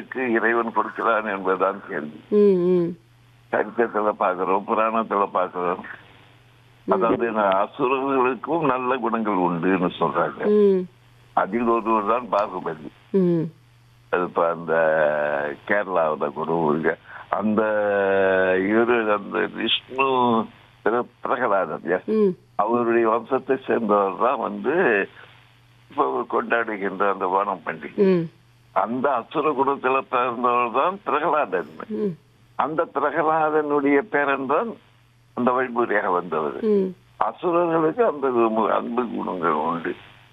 யாருக்கு இறைவன் கொடுக்கிறான் என்பதுதான் கேள்வி ம் ம் சரித்திரத்துல பார்க்கிறோம் புராணத்துல பார்க்கிறோம் அதாவது நான் அசுரர்களுக்கும் நல்ல குணங்கள் உண்டுன்னு சொல்றாங்க ம் அதில் ஒருவர் தான் பாகுபலி ம் அது இப்ப அந்த கேரளாவில் கூட ஒரு அந்த இவரு அந்த விஷ்ணு பிர- பிரகலாதன் yes. ம் அவருடைய வம்சத்தை சேர்ந்தவர் தான் வந்து இப்போ கொண்டாடுகின்ற அந்த ஓணம் பண்டிகை ம் அந்த அசுர குணத்துல பிறந்தவர் தான் பிரகலாதன் ம் அந்த பிரகலாதனுடைய பேரன் தான் அந்த வழிமுறையாக வந்தவர் ம் அசுரர்களுக்கு அந்த கு- அன்பு குணங்கள் உண்டு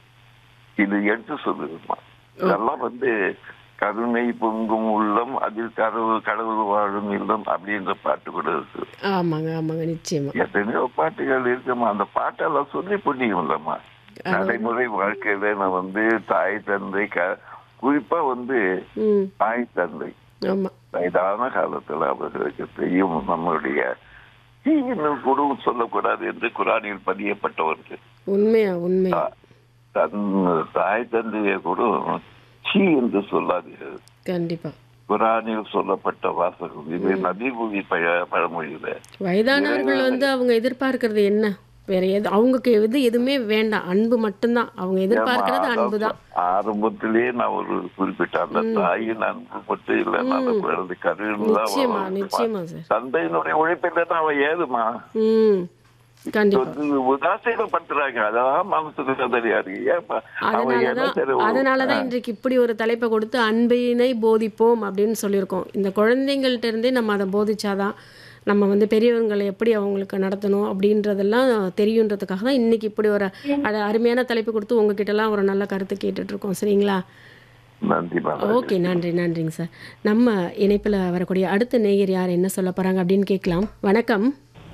இது எடுத்து சொல்லுமா இதெல்லாம் வந்து கருணை பொங்கும் உள்ளம் அதில் கடவுள் கடவுள் வாழும் இல்லம் அப்படின்ற பாட்டு கூட இருக்கு ஆமாங்க ஆமாங்க நிச்சயமா எத்தனையோ பாட்டுகள் இருக்குமா அந்த பாட்டெல்லாம் சொல்லி புண்ணியம் இல்லம்மா நடைமுறை வாழ்க்கையில நான் வந்து தாய் தந்தை க குறிப்பா வந்து ம் தாய் தந்தை ஆமா வயதான காலத்துல அவர்களுக்கு தெரியும் நம்மளுடைய தீயினும் கூட சொல்லக்கூடாது என்று குரானில் பதியப்பட்டவர்கள் உண்மையா உண்மையா தன் தாய் தந்தையை கூட சீ என்று சொல்லாதீர்கள் கண்டிப்பா குரானில் சொல்லப்பட்ட வாசகம் இது நபிமொழி பழ பழமொழியில வயதானவர்கள் வந்து அவங்க எதிர்பார்க்கறது என்ன வேற எது அவங்களுக்கு எது எதுவுமே வேண்டாம் அன்பு மட்டும்தான் அவங்க எதிர்பார்க்கறது அன்பு தான் ஆரம்பத்திலேயே நான் ஒரு குறிப்பிட்ட அந்த தாயின் அன்பு மட்டும் இல்ல அந்த குழந்தை கருன்னு தான் நிச்சயமா வளருமா. நிச்சயமா சார் தந்தையினுடைய உழைப்பில் தான் அவன் ஏதுமா ம் கண்டிப்பா வந்து உதாசீனப்படுத்துறாங்க அதான் மனசுக்கு தெரியாது ஏப்பா அவன் என்ன அதனாலதான் சரி அதனாலதான் இன்றைக்கு இப்படி ஒரு தலைப்பை கொடுத்து அன்பினை போதிப்போம் அப்படின்னு சொல்லியிருக்கோம் இந்த குழந்தைங்கள்ட்ட இருந்தே நம்ம அதை போதிச்சாதான் நம்ம வந்து பெரியவங்களை எப்படி அவங்களுக்கு நடத்தணும் அப்படின்றதெல்லாம் தெரியுன்றதுக்காக தான் இன்னைக்கு இப்படி ஒரு அட- அருமையான தலைப்பு கொடுத்து உங்ககிட்டலாம் ஒரு நல்ல கருத்து கேட்டுட்டு இருக்கோம் சரிங்களா நன்றி மேடம் ஓகே நன்றி நன்றிங்க சார் நம்ம இணைப்பில் வரக்கூடிய அடுத்த நேயர் யார் என்ன சொல்ல போகிறாங்க அப்படின்னு கேட்கலாம் வணக்கம்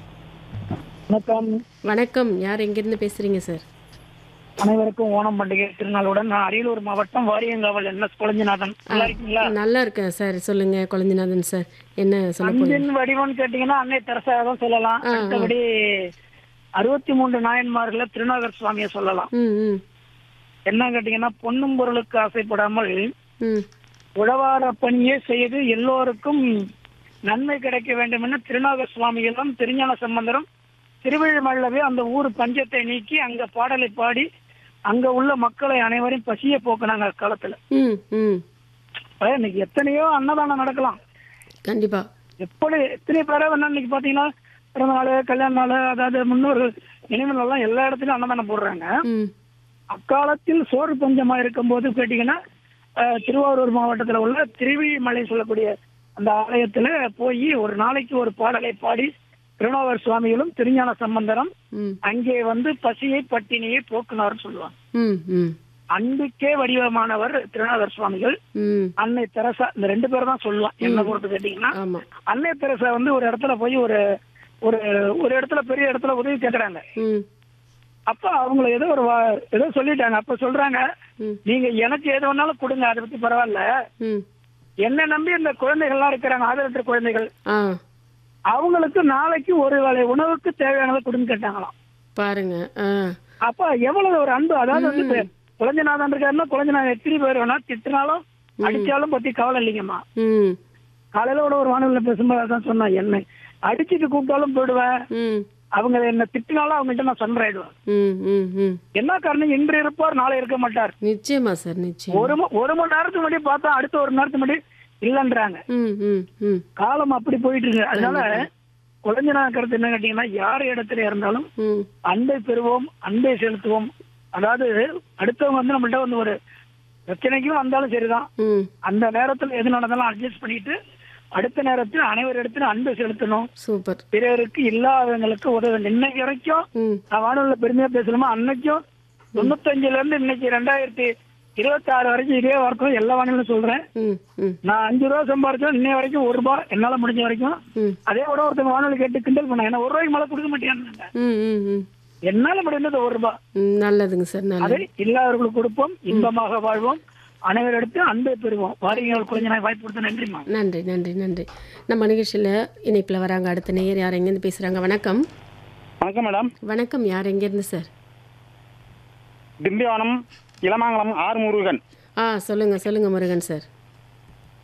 வணக்கம் வணக்கம் யார் எங்கேருந்து பேசுகிறீங்க சார் அனைவருக்கும் ஓணம் பண்டிகை திருநாளுடன் நான் அரியலூர் மாவட்டம் வாரியங்காவல் என் எஸ் குழஞ்சிநாதன் நல்லா இருக்கீங்களா நல்லா இருக்கேன் சார் சொல்லுங்க குழந்தைநாதன் சார் என்ன சொல்ல போறீங்க அன்பின் வடிவம்னு கேட்டீங்கன்னா அன்னை தெரசா தான் சொல்லலாம் அடுத்தபடி அறுபத்தி மூன்று நாயன்மார்கள திருநாகர் சுவாமியை சொல்லலாம் ம் ம் என்ன கேட்டீங்கன்னா பொன்னும் பொருளுக்கு ஆசைப்படாமல் ம் உழவார பணியே செய்து எல்லோருக்கும் நன்மை கிடைக்க வேண்டும் என திருநாகர் சுவாமிகளும் திருஞான சம்பந்தரும் திருவிழிமல்லவே அந்த ஊர் பஞ்சத்தை நீக்கி அங்க பாடலை பாடி அங்க உள்ள மக்களை அனைவரையும் பசிய போக்குனாங்க அக்காலத்துல ம் ம் அதாவது இன்னைக்கு எத்தனையோ அன்னதானம் நடக்கலாம் கண்டிப்பா எப்படி எத்தனை பேரை வேணா இன்னைக்கு பாத்தீங்கன்னா பிறந்த நாள் கல்யாண நாள் அதாவது முன்னோர்கள் நினைவு நாள்லாம் எல்லா இடத்துலயும் அன்னதானம் போடுறாங்க ம் அக்காலத்தில் சோறு பஞ்சமா இருக்கும்போது கேட்டீங்கன்னா அஹ், திருவாரூர் மாவட்டத்துல உள்ள திருவிழிமலை சொல்லக்கூடிய அந்த ஆலயத்துல போய் ஒரு நாளைக்கு ஒரு பாடலை பாடி திருநாவர் சுவாமிகளும் திருஞான சம்பந்தரும் ம் அங்கே வந்து பசியை பட்டினியை போக்குனார்னு சொல்லுவாங்க ம் ம் அன்புக்கே வடிவமானவர் திருநாதர் சுவாமிகள் ம் அன்னை தெரசா இந்த ரெண்டு பேரும் தான் சொல்லுவான் என்ன பொறுத்து கேட்டீங்கன்னா ஆமாம் அன்னை தெரசா வந்து ஒரு இடத்துல போய் ஒரு ஒரு ஒரு இடத்துல பெரிய இடத்துல உதவி கேக்குறாங்க ம் அப்ப அவங்கள ஏதோ ஒரு வா- ஏதோ சொல்லிட்டாங்க அப்ப சொல்றாங்க ம். நீங்க எனக்கு எது வேணாலும் கொடுங்க அதை பத்தி பரவாயில்ல ம் என்ன நம்பி இந்த குழந்தைகள்லாம் இருக்கிறாங்க ஆதரவற்ற குழந்தைகள் ஆ அவங்களுக்கு நாளைக்கு ஒரு வேளை உணவுக்கு தேவையானதை கொடுங்க கேட்டாங்களாம் பாருங்க ஆ அப்ப எவ்வளவு ஒரு அன்பு அதாவது வந்து இப்ப குழந்தைநாதன் இருக்காருன்னா குழந்தைநாதன் எத்தனை பேர் வேணா திட்டினாலும் அடிச்சாலும் பத்தி கவலை இல்லைங்கம்மா ம் காலையில கூட ஒரு வானொலியில பேசும்போது அதான் சொன்னேன் என்ன அடிச்சிட்டு கூப்பிட்டாலும் போயிடுவேன் ம் அவங்க என்ன திட்டினாலும் அவங்ககிட்ட நான் சன்றாயிடுவேன் ம் ம் ம் என்ன காரணம் இன்று இருப்பார் நாளை இருக்க மாட்டார் நிச்சயமா சார் நிச்சயம் ஒரு ம- ஒரு மணி நேரத்துக்கு முன்னாடி பார்த்தா அடுத்த ஒரு நேரத்துக்கு முன்னாடி இல்லைன்றாங்க ம் ம் ம் காலம் அப்படி போயிட்டு இருக்கு அதனால குழந்தைனா கருத்து என்ன கேட்டீங்கன்னா யார் இடத்துல இருந்தாலும் ம் அன்பை பெறுவோம் அன்பை செலுத்துவோம் அதாவது அடுத்தவங்க வந்து நம்மள்ட்ட வந்து ஒரு பிரச்சனைக்கும் வந்தாலும் சரிதான் ம் அந்த நேரத்துல எது நடந்தாலும் அட்ஜஸ்ட் பண்ணிட்டு அடுத்த நேரத்தில் அனைவரிடத்திலும் அன்பை செலுத்தணும் சூப்பர் பிறருக்கு இல்லாதவங்களுக்கு உதவ இன்னைக்கு வரைக்கும் ம் நான் வானொலியில பெருமையா பேசணுமா அன்னைக்கும் தொண்ணூத்தஞ்சுல இருந்து இன்னைக்கு ரெண்டாயிரத்தி இருபத்தி ஆறு வரைக்கும் இதே வார்த்தை எல்லா வானொலியும் சொல்றேன் ம் ம் நான் அஞ்சு ரூபா சம்பாரிச்சோம் இன்னை வரைக்கும் ஒரு ரூபாய் என்னால முடிஞ்ச வரைக்கும் ம் அதே கூட ஒருத்தங்க வானொலி கேட்டு கிண்டல் பண்ணாங்க என்ன ஒரு ரூபாய்க்கு மேல கொடுக்க மாட்டேன்னு ம் ம் ம் என்னால முடிந்தது ஒரு ரூபாய் ம் நல்லதுங்க சார் நல்லது அதை இல்லாதவர்களுக்கு கொடுப்போம் இன்பமாக வாழ்வோம் அனைவரிடத்தையும் அன்பை பெறுவோம் வாரியங்கள் குழந்தை நாய் வாய்ப்பு கொடுத்த நன்றிமா நன்றி நன்றி நன்றி நம்ம நிகழ்ச்சியில் இணைப்பில் வராங்க அடுத்த நேயர் யார் எங்கேருந்து பேசுகிறாங்க வணக்கம் வணக்கம் மேடம் வணக்கம் யார் எங்கேருந்து சார் திண்டிவனம் இளமாங்கலம் ஆர் முருகன் ஆ சொல்லுங்கள் சொல்லுங்கள் முருகன் சார்